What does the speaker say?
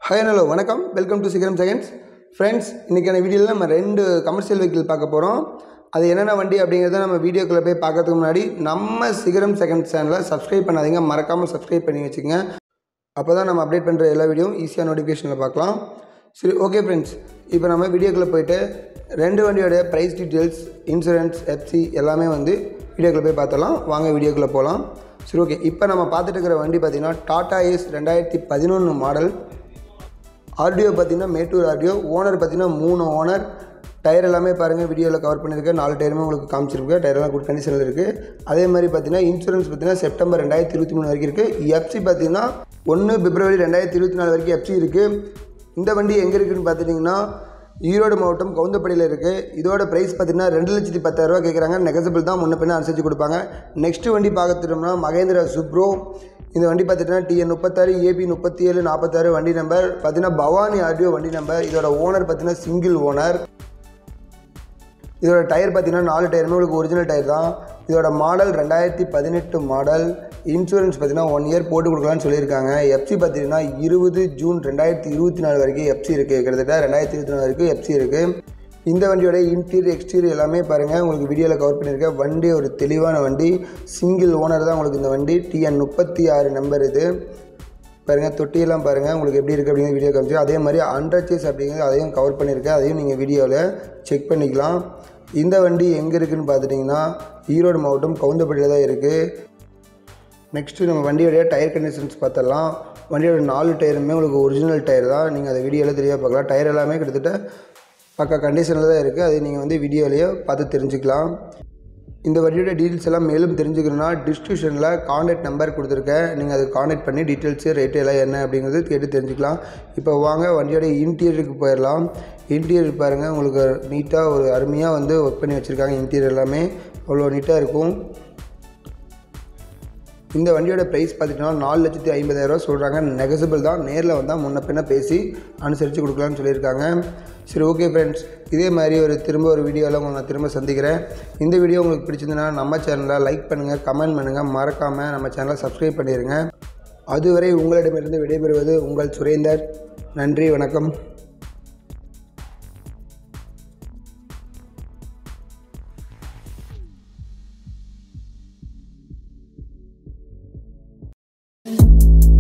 hi hello வணக்கம் welcome to Sigaram seconds friends இன்றைக்கான வீடியோவில் நம்ம ரெண்டு கமர்ஷியல் வெஹிக்கிள் பார்க்க போகிறோம் அது என்னென்ன வண்டி அப்படிங்கிறத நம்ம வீடியோக்குள்ளே போய் பார்க்கறதுக்கு முன்னாடி நம்ம சிகரம் செகண்ட் சேனலை சப்ஸ்கிரைப் பண்ணாதீங்க மறக்காமல் சப்ஸ்கிரைப் பண்ணி வச்சுக்கோங்க அப்போ தான் நம்ம அப்டேட் பண்ணுற எல்லா வீடியோவும் ஈஸியாக நோட்டிஃபிகேஷனில் பார்க்கலாம் சரி ஓகே ஃப்ரெண்ட்ஸ் இப்போ நம்ம வீடியோக்குள்ளே போயிட்டு ரெண்டு வண்டியோட ப்ரைஸ் டீட்டெயில்ஸ் இன்சூரன்ஸ் எஃப்சி எல்லாமே வந்து வீடியோக்குள்ளே போய் பார்த்தலாம் வாங்க வீடியோக்குள்ளே போகலாம் சரி ஓகே இப்போ நம்ம பார்த்துட்டு இருக்கிற வண்டி பார்த்திங்கன்னா டாடா ஏஸ் ரெண்டாயிரத்தி பதினொன்று மாடல் ஆர்டிஓ பார்த்தீங்கன்னா மேட்டூர் ஆர்டிஓ ஓனர் பார்த்தீங்கன்னா மூணு ஓனர் டயர் எல்லாமே பாருங்கள் வீடியோவில் கவர் பண்ணியிருக்கேன் நாலு டயருமே உங்களுக்கு காமிச்சிருக்கேன் டயர்லாம் குட் கண்டிஷனில் இருக்குது அதே மாதிரி பார்த்தீங்கன்னா இன்சூரன்ஸ் பார்த்தீங்கன்னா செப்டம்பர் ரெண்டாயிரத்தி இருபத்தி மூணு வரைக்கும் இருக்குது எஃப்சி பார்த்தீங்கன்னா ஒன்று பிப்ரவரி ரெண்டாயிரத்தி இருபத்தி நாலு வரைக்கும் எஃப்சி இருக்குது இந்த வண்டி எங்கே இருக்குதுன்னு பார்த்துட்டிங்கன்னா ஈரோடு மாவட்டம் கவுந்தப்படியில் இருக்குது இதோட ப்ரைஸ் பார்த்தீங்கன்னா ரெண்டு லட்சத்தி பத்தாயிரரூவா கேட்குறாங்க நெகசபிள் தான் முன்ன பின்ன அனுசரித்து கொடுப்பாங்க நெக்ஸ்ட் வண்டி பார்த்துட்டோம்னா மகேந்திரா சுப்ரோ இந்த வண்டி பார்த்துட்டோன்னா டிஎன் முப்பத்தாறு ஏபி முப்பத்தி ஏழு நாற்பத்தாறு வண்டி நம்பர் பார்த்தீங்கன்னா பவானி ஆர்டிஓ வண்டி நம்பர் இதோட ஓனர் பார்த்தீங்கன்னா சிங்கிள் ஓனர் இதோட டயர் பார்த்தீங்கன்னா நாலு டயருமே உங்களுக்கு ஒரிஜினல் டயர் தான் இதோட மாடல் ரெண்டாயிரத்தி பதினெட்டு மாடல் இன்சூரன்ஸ் பார்த்தீங்கன்னா ஒன் இயர் போட்டு கொடுக்கலான்னு சொல்லியிருக்காங்க எஃப்சி பார்த்தீங்கன்னா இருபது ஜூன் ரெண்டாயிரத்தி இருபத்தி நாலு வரைக்கும் எஃப்சி இருக்குது கிட்டத்தட்ட ரெண்டாயிரத்தி இருபத்தி நாலு வரைக்கும் எஃப்சி இருக்குது இந்த வண்டியோட இன்டீரியர் எக்ஸ்டீரியர் எல்லாமே பாருங்கள் உங்களுக்கு வீடியோவில் கவர் பண்ணியிருக்கேன் வண்டி ஒரு தெளிவான வண்டி சிங்கிள் ஓனர் தான் உங்களுக்கு இந்த வண்டி டிஎன் முப்பத்தி ஆறு நம்பர் இது பாருங்கள் தொட்டியெல்லாம் பாருங்கள் உங்களுக்கு எப்படி இருக்குது அப்படிங்கிற வீடியோ காமிச்சு அதே மாதிரி அண்டர்ச்சேஸ் அப்படிங்கிறது அதையும் கவர் பண்ணியிருக்கேன் அதையும் நீங்கள் வீடியோவில் செக் பண்ணிக்கலாம் இந்த வண்டி எங்கே இருக்குதுன்னு பார்த்துட்டிங்கன்னா ஈரோடு மாவட்டம் கவுந்தப்பட்டியில் தான் இருக்குது நெக்ஸ்ட்டு நம்ம வண்டியோடைய டயர் கண்டிஷன்ஸ் பார்த்தலாம் வண்டியோட நாலு டயருமே உங்களுக்கு ஒரிஜினல் டயர் தான் நீங்கள் அதை வீடியோவில் தெளிவாக பார்க்கலாம் டயர் எல்லாமே கிட்டத்தட்ட பக்கா கண்டிஷனில் தான் இருக்குது அதை நீங்கள் வந்து வீடியோலேயே பார்த்து தெரிஞ்சுக்கலாம் இந்த வண்டியோட டீட்டெயில்ஸ் எல்லாம் மேலும் தெரிஞ்சுக்கணுன்னா டிஸ்கிரிப்ஷனில் காண்டாக்ட் நம்பர் கொடுத்துருக்கேன் நீங்கள் அதை காண்டாக்ட் பண்ணி டீட்டெயில்ஸு ரேட்டு எல்லாம் என்ன அப்படிங்கிறது கேட்டு தெரிஞ்சுக்கலாம் இப்போ வாங்க வண்டியோட இன்டீரியருக்கு போயிடலாம் இன்டீரியர் பாருங்கள் உங்களுக்கு நீட்டாக ஒரு அருமையாக வந்து ஒர்க் பண்ணி வச்சுருக்காங்க இன்டீரியர் எல்லாமே அவ்வளோ நீட்டாக இருக்கும் இந்த வண்டியோட ப்ரைஸ் பார்த்துட்டிங்கன்னா நாலு லட்சத்தி ஐம்பதாயிரரூவா சொல்கிறாங்க நெகசிபிள் தான் நேரில் வந்தால் முன்ன பின்ன பேசி அனுசரித்து கொடுக்கலான்னு சொல்லியிருக்காங்க சரி ஓகே ஃப்ரெண்ட்ஸ் இதே மாதிரி ஒரு திரும்ப ஒரு வீடியோவில் உங்களை நான் திரும்ப சந்திக்கிறேன் இந்த வீடியோ உங்களுக்கு பிடிச்சிருந்ததுன்னா நம்ம சேனலை லைக் பண்ணுங்கள் கமெண்ட் பண்ணுங்கள் மறக்காமல் நம்ம சேனலை சப்ஸ்கிரைப் பண்ணிடுங்க அதுவரை உங்களிடமிருந்து விடைபெறுவது உங்கள் சுரேந்தர் நன்றி வணக்கம் thank you